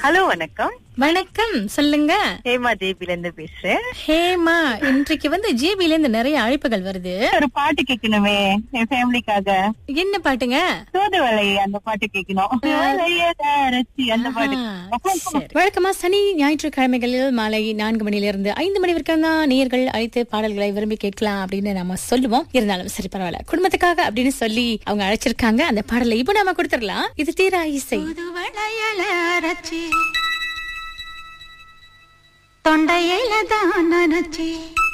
Hello வணக்கம் வணக்கம் சொல்லுங்க ஹேமா தேவில இருந்து பேசுறேன் ஹேமா இன்றைக்கு வந்து ஜேபில இருந்து நிறைய அழைப்புகள் வருது ஒரு பாட்டு கேட்கணுமே என் ஃபேமிலிக்காக என்ன பாட்டுங்க தூதுவளை அந்த பாட்டு கேட்கணும் வளையத அரைச்சி அந்த பாட்டு ஆ, சரி. வழக்கமா சனி ஞாயிற்றுக்கிழமைகளில் மாலை நான்கு மணிலிருந்து ஐந்து மணி வரைக்கும் தான் நேயர்கள் அழைத்து பாடல்களை விரும்பி கேட்கலாம் அப்படின்னு நம்ம சொல்லுவோம் இருந்தாலும் சரி பரவாயில்ல குடும்பத்துக்காக அப்படின்னு சொல்லி அவங்க அழைச்சிருக்காங்க அந்த பாடலை இப்போ நாம கொடுத்துடலாம் இது தீரா இசை புதுவளையல அரைச்சி தொண்டையில தான் நினைச்சி